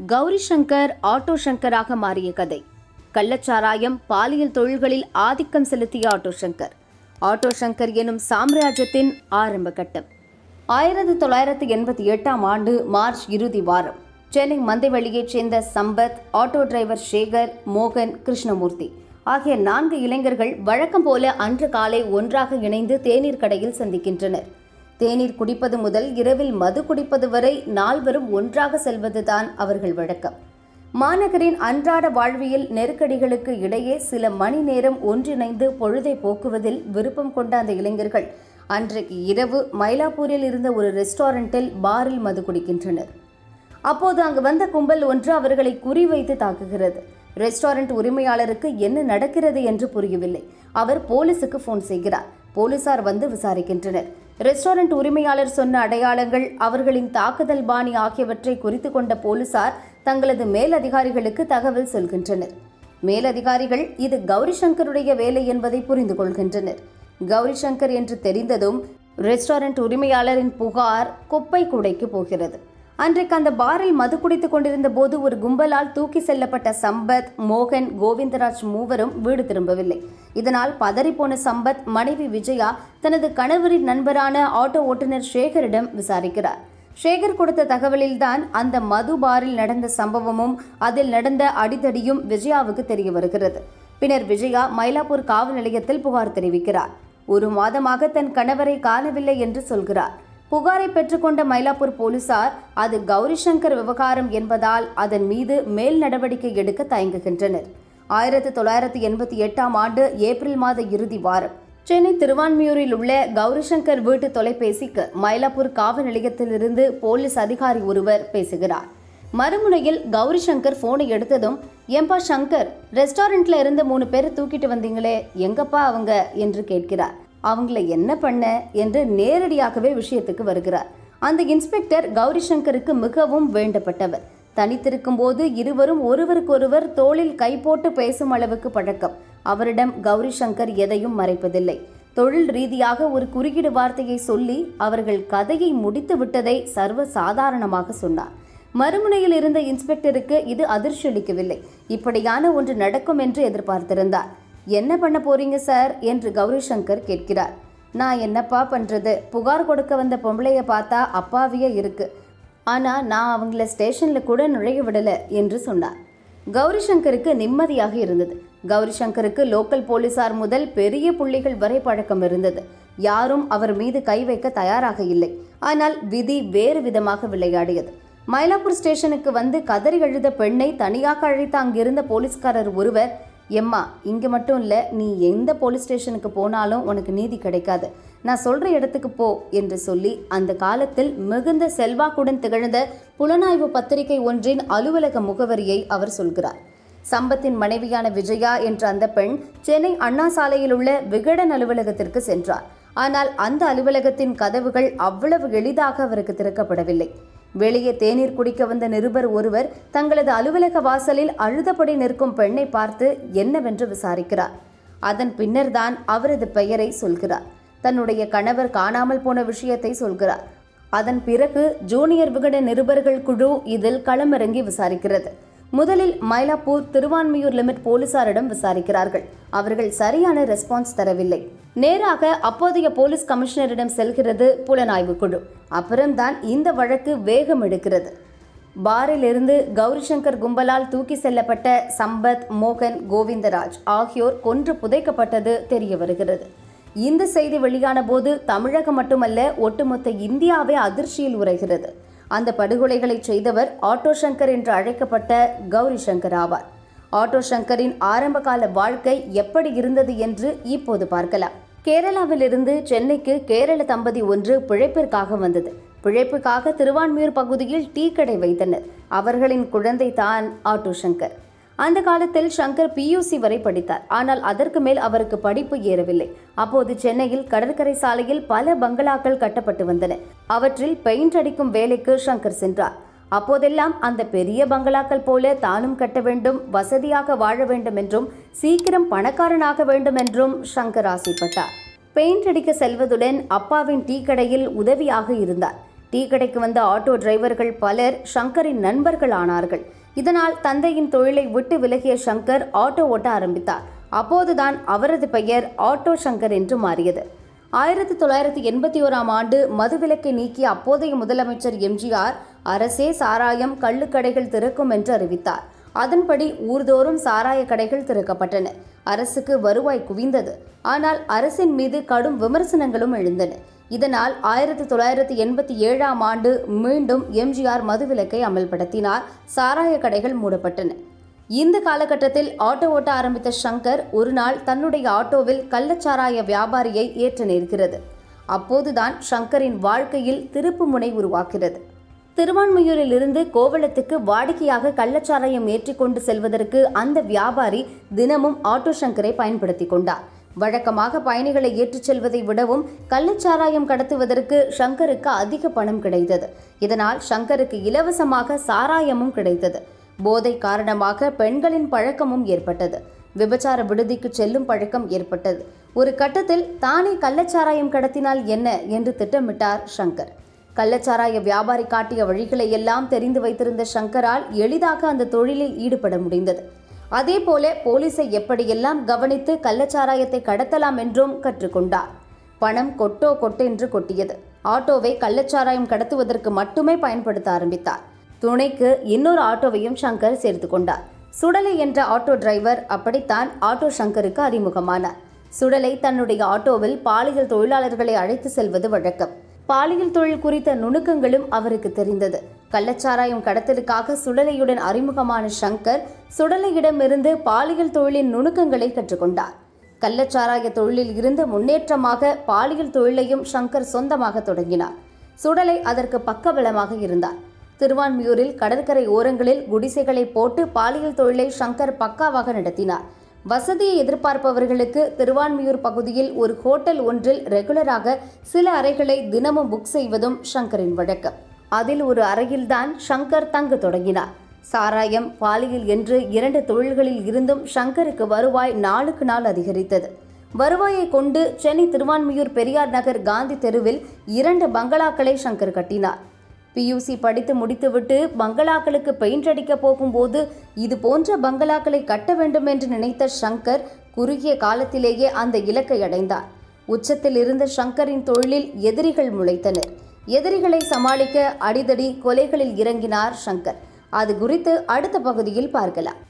Gowri Shankar auto சங்கராக மாறிய கதை கள்ளச்சாராயம் பாலியல் தொழில்களில் ஆதிக்கம் செலுத்திய ஆட்டோ சங்கர் ஆட்டோ சங்கர் எனும் சாம்ராஜ்யத்தின் ஆரம்ப கட்டம் ஆயிரத்தி தொள்ளாயிரத்தி எண்பத்தி எட்டாம் ஆண்டு மார்ச் இறுதி வாரம் சென்னை மந்தைவெளியைச் சேர்ந்த சம்பத் ஆட்டோ டிரைவர் சேகர் மோகன் கிருஷ்ணமூர்த்தி ஆகிய நான்கு இளைஞர்கள் வழக்கம் போல அன்று காலை ஒன்றாக இணைந்து தேநீர் கடையில் சந்திக்கின்றனர் தேநீர் குடிப்பது முதல் இரவில் மது குடிப்பது வரை நால்வரும் ஒன்றாக செல்வதுதான் அவர்கள் வழக்கம் மாநகரின் அன்றாட வாழ்வியல் நெருக்கடிகளுக்கு இடையே சில மணி நேரம் ஒன்றிணைந்து பொழுதை போக்குவதில் விருப்பம் கொண்ட அந்த இளைஞர்கள் அன்றைக்கு இரவு மயிலாப்பூரில் இருந்த ஒரு ரெஸ்டாரண்டில் பாரில் மது குடிக்கின்றனர் அப்போது அங்கு வந்த கும்பல் ஒன்று அவர்களை குறிவைத்து தாக்குகிறது ரெஸ்டாரண்ட் உரிமையாளருக்கு என்ன நடக்கிறது என்று புரியவில்லை அவர் போலீசுக்கு போன் செய்கிறார் போலீசார் வந்து விசாரிக்கின்றனர் ரெஸ்டாரண்ட் உரிமையாளர் சொன்ன அடையாளங்கள் அவர்களின் தாக்குதல் பாணி ஆகியவற்றை குறித்து கொண்ட போலீசார் தங்களது மேலதிகாரிகளுக்கு தகவல் சொல்கின்றனர் மேலதிகாரிகள் இது கௌரி சங்கருடைய வேலை என்பதை புரிந்து கொள்கின்றனர் கௌரி சங்கர் என்று தெரிந்ததும் ரெஸ்டாரண்ட் உரிமையாளரின் புகார் குப்பை கூடைக்கு போகிறது அன்றைக்கு அந்த பாரில் மது குடித்துக் கொண்டிருந்த போது ஒரு கும்பலால் தூக்கி செல்லப்பட்ட சம்பத் மோகன் கோவிந்தராஜ் மூவரும் வீடு திரும்பவில்லை இதனால் பதறிப்போன சம்பத் மனைவி விஜயா தனது கணவரின் நண்பரான ஆட்டோ ஓட்டுநர் சேகரிடம் விசாரிக்கிறார் சேகர் கொடுத்த தகவலில்தான் அந்த மது பாரில் நடந்த சம்பவமும் அதில் நடந்த அடிதடியும் விஜயாவுக்கு தெரிய வருகிறது பின்னர் விஜயா மயிலாப்பூர் காவல் நிலையத்தில் புகார் தெரிவிக்கிறார் ஒரு மாதமாக தன் கணவரை காணவில்லை என்று சொல்கிறார் புகாரை பெற்றுக்கொண்ட மயிலாப்பூர் போலீசார் அது கௌரி சங்கர் விவகாரம் என்பதால் அதன் மீது மேல் நடவடிக்கை எடுக்க தயங்குகின்றனர் ஆயிரத்தி தொள்ளாயிரத்தி எண்பத்தி எட்டாம் ஆண்டு ஏப்ரல் மாத இறுதி வாரம் சென்னை திருவான்மியூரில் உள்ள கௌரிசங்கர் வீட்டு தொலைபேசிக்கு மயிலாப்பூர் காவல் நிலையத்திலிருந்து போலீஸ் அதிகாரி ஒருவர் பேசுகிறார் மறுமுனையில் கௌரி சங்கர் போனை எடுத்ததும் ஏம்பா சங்கர் ரெஸ்டாரண்ட்ல இருந்து மூணு பேரை தூக்கிட்டு வந்தீங்களே எங்கப்பா அவங்க என்று கேட்கிறார் அவங்கள என்ன பண்ண என்று நேரடியாகவே விஷயத்துக்கு வருகிறார் அந்த இன்ஸ்பெக்டர் கௌரி சங்கருக்கு மிகவும் வேண்டப்பட்டவர் தனித்திருக்கும் போது இருவரும் ஒருவருக்கொருவர் தோளில் கை போட்டு பேசும் அளவுக்கு பழக்கம் அவரிடம் கௌரி சங்கர் எதையும் மறைப்பதில்லை தொழில் ரீதியாக ஒரு குறுக்கீடு வார்த்தையை சொல்லி அவர்கள் கதையை முடித்து விட்டதை சர்வ சாதாரணமாக சொன்னார் மறுமுனையில் இருந்த இன்ஸ்பெக்டருக்கு இது அதிர்ச்சி அளிக்கவில்லை இப்படியான ஒன்று நடக்கும் என்று எதிர்பார்த்திருந்தார் என்ன பண்ண போறீங்க சார் என்று கௌரி சங்கர் கேட்கிறார் நான் என்னப்பா பண்றது புகார் கொடுக்க வந்த பொம்பளைய பார்த்தா அப்பாவியே இருக்கு ஆனா நான் அவங்கள ஸ்டேஷன்ல கூட நுழைய விடல என்று சொன்னார் கௌரி சங்கருக்கு நிம்மதியாக இருந்தது கௌரி சங்கருக்கு லோக்கல் போலீசார் முதல் பெரிய புள்ளிகள் வரை பழக்கம் இருந்தது யாரும் அவர் மீது கை வைக்க தயாராக இல்லை ஆனால் விதி வேறு விதமாக விளையாடியது மயிலாப்பூர் ஸ்டேஷனுக்கு வந்து கதறி எழுத பெண்ணை தனியாக அழைத்த அங்கிருந்த போலீஸ்காரர் ஒருவர் எம்மா இங்கே மட்டும் இல்லை நீ எந்த போலீஸ் ஸ்டேஷனுக்கு போனாலும் உனக்கு நீதி கிடைக்காது நான் சொல்கிற இடத்துக்கு போ என்று சொல்லி அந்த காலத்தில் மிகுந்த செல்வாக்குடன் திகழ்ந்த புலனாய்வு பத்திரிகை ஒன்றின் அலுவலக முகவரியை அவர் சொல்கிறார் சம்பத்தின் மனைவியான விஜயா என்ற அந்த பெண் சென்னை அண்ணா சாலையில் உள்ள விகடன் அலுவலகத்திற்கு சென்றார் ஆனால் அந்த அலுவலகத்தின் கதவுகள் அவ்வளவு எளிதாக அவருக்கு திறக்கப்படவில்லை வெளியே தேநீர் குடிக்க வந்த நிருபர் ஒருவர் தங்களது அலுவலக வாசலில் அழுதபடி நிற்கும் பெண்ணை பார்த்து என்னவென்று விசாரிக்கிறார் அதன் பின்னர்தான் அவரது பெயரை சொல்கிறார் தன்னுடைய கணவர் காணாமல் போன விஷயத்தை சொல்கிறார் அதன் பிறகு ஜூனியர் விகட நிருபர்கள் குழு இதில் களமிறங்கி விசாரிக்கிறது முதலில் மயிலாப்பூர் திருவான்மியூர் லிமிட் போலீசாரிடம் விசாரிக்கிறார்கள் அவர்கள் சரியான ரெஸ்பான்ஸ் தரவில்லை நேராக அப்போதைய போலீஸ் கமிஷனரிடம் செல்கிறது புலனாய்வு குழு அப்புறம்தான் இந்த வழக்கு வேகம் எடுக்கிறது பாரிலிருந்து கௌரிசங்கர் கும்பலால் தூக்கி செல்லப்பட்ட சம்பத் மோகன் கோவிந்தராஜ் ஆகியோர் கொன்று புதைக்கப்பட்டது தெரிய வருகிறது இந்த செய்தி வெளியான போது தமிழகம் மட்டுமல்ல ஒட்டுமொத்த இந்தியாவே அதிர்ச்சியில் உரைகிறது அந்த படுகொலைகளை செய்தவர் ஆட்டோ சங்கர் என்று அழைக்கப்பட்ட கௌரி சங்கர் ஆவார் ஆட்டோ சங்கரின் ஆரம்பகால வாழ்க்கை எப்படி இருந்தது என்று இப்போது பார்க்கலாம் கேரளாவிலிருந்து சென்னைக்கு கேரள தம்பதி ஒன்று பிழைப்பிற்காக வந்தது பிழைப்புக்காக திருவான்மியூர் பகுதியில் டீ கடை வைத்தனர் அவர்களின் குழந்தை தான் ஆட்டோ சங்கர் அந்த காலத்தில் சங்கர் பியூசி வரை படித்தார் ஆனால் அதற்கு மேல் அவருக்கு படிப்பு ஏறவில்லை அப்போது சென்னையில் கடற்கரை சாலையில் பல பங்களாக்கள் கட்டப்பட்டு வந்தன அவற்றில் பெயிண்ட் அடிக்கும் வேலைக்கு சங்கர் சென்றார் அப்போதெல்லாம் அந்த பெரிய பங்களாக்கள் போல தானும் கட்ட வேண்டும் வசதியாக வாழ வேண்டும் என்றும் சீக்கிரம் பணக்காரனாக வேண்டும் என்றும் சங்கர் ஆசைப்பட்டார் பெயிண்ட் அடிக்க செல்வதுடன் அப்பாவின் டீ கடையில் உதவியாக இருந்தார் டீ கடைக்கு வந்த ஆட்டோ டிரைவர்கள் பலர் சங்கரின் நண்பர்கள் ஆனார்கள் இதனால் தந்தையின் தொழிலை விட்டு விலகிய சங்கர் ஆட்டோ ஓட்ட ஆரம்பித்தார் அப்போதுதான் அவரது பெயர் ஆட்டோ சங்கர் என்று மாறியது ஆயிரத்தி தொள்ளாயிரத்தி எண்பத்தி ஓராம் ஆண்டு மதுவிலக்கை நீக்கிய அப்போதைய முதலமைச்சர் எம்ஜிஆர் அரசே சாராயம் கள்ளுக்கடைகள் திறக்கும் என்று அறிவித்தார் அதன்படி ஊர்தோறும் சாராய கடைகள் திறக்கப்பட்டன அரசுக்கு வருவாய் குவிந்தது ஆனால் அரசின் மீது கடும் விமர்சனங்களும் எழுந்தன இதனால் ஆயிரத்தி தொள்ளாயிரத்தி எண்பத்தி ஏழாம் ஆண்டு மீண்டும் எம்ஜிஆர் மதுவிலக்கை அமல்படுத்தினார் சாராய கடைகள் மூடப்பட்டன இந்த காலகட்டத்தில் ஆட்டோ ஓட்ட ஆரம்பித்த சங்கர் ஒரு நாள் தன்னுடைய ஆட்டோவில் கள்ளச்சாராய வியாபாரியை ஏற்ற நேர்கிறது அப்போதுதான் சங்கரின் வாழ்க்கையில் திருப்பு முனை உருவாகிறது திருவான்மையூரில் இருந்து கோவளத்துக்கு வாடிக்கையாக கள்ளச்சாராயம் ஏற்றிக்கொண்டு செல்வதற்கு அந்த வியாபாரி தினமும் ஆட்டோ சங்கரை பயன்படுத்தி கொண்டார் வழக்கமாக பயணிகளை ஏற்றிச் செல்வதை விடவும் கள்ளச்சாராயம் கடத்துவதற்கு சங்கருக்கு அதிக பணம் கிடைத்தது இதனால் சங்கருக்கு இலவசமாக சாராயமும் கிடைத்தது போதை காரணமாக பெண்களின் பழக்கமும் ஏற்பட்டது விபச்சார விடுதிக்கு செல்லும் பழக்கம் ஏற்பட்டது ஒரு கட்டத்தில் தானே கள்ளச்சாராயம் கடத்தினால் என்ன என்று திட்டமிட்டார் சங்கர் கள்ளச்சாராய வியாபாரி காட்டிய வழிகளை எல்லாம் தெரிந்து வைத்திருந்த சங்கரால் எளிதாக அந்த தொழிலில் ஈடுபட முடிந்தது அதேபோல போலீஸை எப்படியெல்லாம் கவனித்து கள்ளச்சாராயத்தை கடத்தலாம் என்றும் கற்றுக்கொண்டார் பணம் கொட்டோ கொட்டென்று கொட்டியது ஆட்டோவை கள்ளச்சாராயம் கடத்துவதற்கு மட்டுமே பயன்படுத்த ஆரம்பித்தார் துணைக்கு இன்னொரு ஆட்டோவையும் சங்கர் சேர்த்து கொண்டார் சுடலை என்ற ஆட்டோ டிரைவர் அப்படித்தான் ஆட்டோ சங்கருக்கு அறிமுகமானார் சுடலை தன்னுடைய ஆட்டோவில் பாலியல் தொழிலாளர்களை அழைத்து செல்வது வழக்கம் பாலியல் தொழில் குறித்த நுணுக்கங்களும் அவருக்கு தெரிந்தது கள்ளச்சாராயம் கடத்தலுக்காக சுடலையுடன் அறிமுகமான சங்கர் சுடலையிடமிருந்து பாலியல் தொழிலின் நுணுக்கங்களை கற்றுக்கொண்டார் கள்ளச்சாராய தொழிலில் இருந்து முன்னேற்றமாக பாலியல் தொழிலையும் சங்கர் சொந்தமாக தொடங்கினார் சுடலை அதற்கு பக்கபலமாக இருந்தார் திருவான்மியூரில் கடற்கரை ஓரங்களில் குடிசைகளை போட்டு பாலியல் தொழிலை சங்கர் பக்காவாக நடத்தினார் வசதியை எதிர்பார்ப்பவர்களுக்கு திருவான்மியூர் பகுதியில் ஒரு ஹோட்டல் ஒன்றில் ரெகுலராக சில அறைகளை தினமும் புக் செய்வதும் சங்கரின் வழக்கம் அதில் ஒரு அறையில்தான் சங்கர் தங்க தொடங்கினார் சாராயம் பாலியல் என்று இரண்டு தொழில்களில் இருந்தும் சங்கருக்கு வருவாய் நாளுக்கு நாள் அதிகரித்தது வருவாயை கொண்டு சென்னை திருவான்மியூர் பெரியார் நகர் காந்தி தெருவில் இரண்டு பங்களாக்களை சங்கர் கட்டினார் பியூசி படித்து முடித்துவிட்டு பங்களாக்களுக்கு பெயிண்ட் அடிக்க போகும்போது இது போன்ற பங்களாக்களை கட்ட வேண்டும் என்று நினைத்த சங்கர் குறுகிய காலத்திலேயே அந்த இலக்கை அடைந்தார் உச்சத்தில் இருந்த சங்கரின் தொழிலில் எதிரிகள் முளைத்தனர் எதிரிகளை சமாளிக்க அடிதடி கொலைகளில் இறங்கினார் சங்கர் அது குறித்து அடுத்த பகுதியில் பார்க்கலாம்